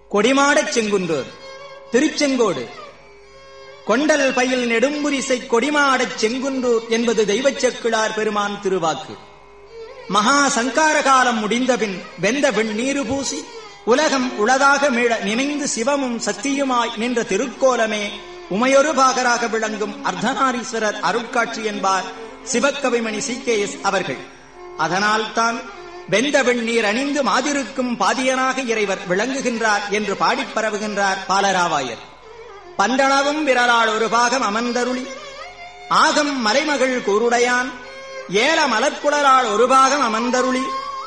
கொடிமாடச் செங்குன்றோர் திருச்செங்கோடு கொண்டல் பயில் நெடும்புரிசை கொடிமாடச் செங்குன்றூர் என்பது தெய்வச் செக்கிழார் பெருமான் திருவாக்கு மகா சங்கார காலம் முடிந்தபின் வெந்த வெண்ணீரு பூசி உலகம் உளதாக மீள நினைந்து சிவமும் சக்தியுமாய் நின்ற திருக்கோலமே உமையொரு பாகராக விளங்கும் அர்த்தநாரீஸ்வரர் அருட்காட்சி என்பார் சிவக்கவிமணி சி கே எஸ் அவர்கள் அதனால்தான் வெந்த வெண்ணீர் அணிந்து மாதிருக்கும் பாதியனாக இறைவர் விளங்குகின்றார் என்று பாடிப் பரவுகின்றார் பாலராவாயர் பந்தளவும் விரலால் ஒரு பாகம் அமர்ந்தருளி ஆகம் மலைமகள் கூருடையான் ஏல மலர்குழலால் ஒரு பாகம் அமர்ந்தருளி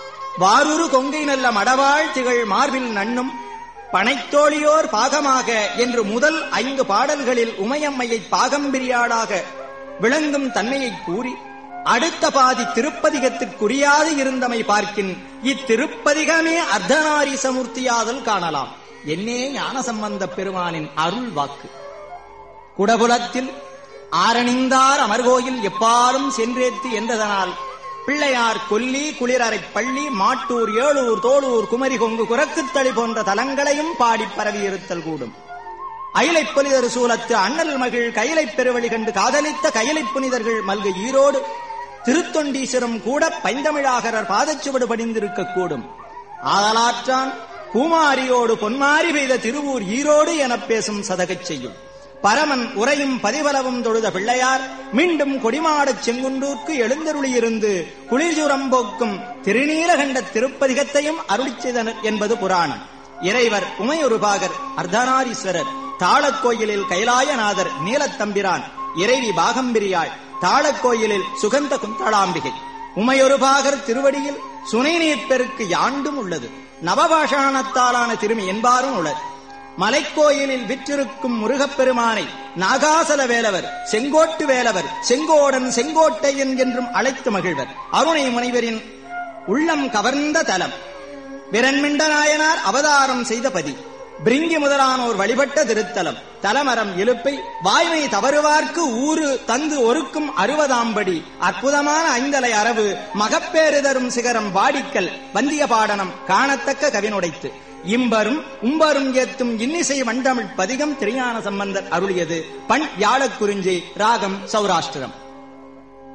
வாரூரு கொங்கை நல்ல மடவாள் திகழ் மார்பில் நண்ணும் பனைத்தோழியோர் பாகமாக என்று முதல் ஐந்து பாடல்களில் உமையம்மையை பாகம்பிரியாளாக விளங்கும் தன்மையை கூறி அடுத்த பாதி திருப்பதிகத்திற்குரியாது இருந்தமை பார்க்கின் இத்திருப்பதிகமே அர்த்தநாரீசமூர்த்தியாதல் காணலாம் என்னே ஞானசம்பந்த பெருமானின் அருள் வாக்கு குடபுலத்தில் ஆரணிந்தார் அமர்கோயில் எப்பாலும் சென்றேத்து என்றதனால் பிள்ளையார் கொல்லி குளிரறை பள்ளி மாட்டூர் ஏழூர் தோளூர் குமரி கொங்கு குரக்குத்தளி போன்ற தலங்களையும் பாடிப் பரவியிருத்தல் கூடும் அயிலைப் புனிதர் சூலத்து அண்ணல் மகிழ் கைலைப் பெருவழி கண்டு காதலித்த கைலைப் புனிதர்கள் மல்கு ஈரோடு திருத்தொண்டீஸ்வரம் கூட பைந்தமிழாகரர் பாதச்சுவடு படிந்திருக்கக் கூடும் ஆதலாற்றான் பூமாரியோடு பொன்மாரி பெய்த திருவூர் ஈரோடு எனப் பேசும் சதகச் செய்யும் பரமன் உரையும் பதிவலவும் தொழுத பிள்ளையார் மீண்டும் கொடிமாடச் செங்குன்றூர்க்கு எழுந்தருளியிருந்து குளிர்ஜுரம் போக்கும் திருநீலகண்ட திருப்பதிகத்தையும் அருளிச் செய்தனர் என்பது புராணம் இறைவர் உமையொருபாகர் அர்த்தநாரீஸ்வரர் தாளக்கோயிலில் கைலாயநாதர் நீலத்தம்பிரான் இறைவி பாகம்பிரியாள் தாளக்கோயிலில் சுகந்த குந்தளாம்பிகை உமையொருபாகர் திருவடியில் சுனைநீர் பெருக்கு யாண்டும் உள்ளது நவபாஷாணத்தாலான திருமி என்பாரும் உள்ளது மலைக்கோயிலில் விற்றிருக்கும் முருகப்பெருமானை நாகாசல வேலவர் செங்கோட்டு வேலவர் செங்கோடன் செங்கோட்டையன் என்றும் அழைத்து மகிழ்வர் அருணை முனைவரின் உள்ளம் கவர்ந்த தலம் விரண்மிண்ட நாயனார் அவதாரம் செய்த பதி பிரிங்கி முதலானோர் வழிபட்ட திருத்தலம் தலமரம் எழுப்பை வாய்மை தவறுவார்க்கு ஊரு தந்து ஒருக்கும் அறுபதாம்படி அற்புதமான ஐந்தலை அரவு மகப்பேறு தரும் சிகரம் வாடிக்கல் வந்திய பாடனம் காணத்தக்க கவினுடைத்து இம்பரும் உம்பரும் ஏத்தும் இன்னிசை வண்டமிழ் பதிகம் திரியான சம்பந்தர் அருளியது பண் வியாழக்குறிஞ்சி ராகம் சௌராஷ்டிரம்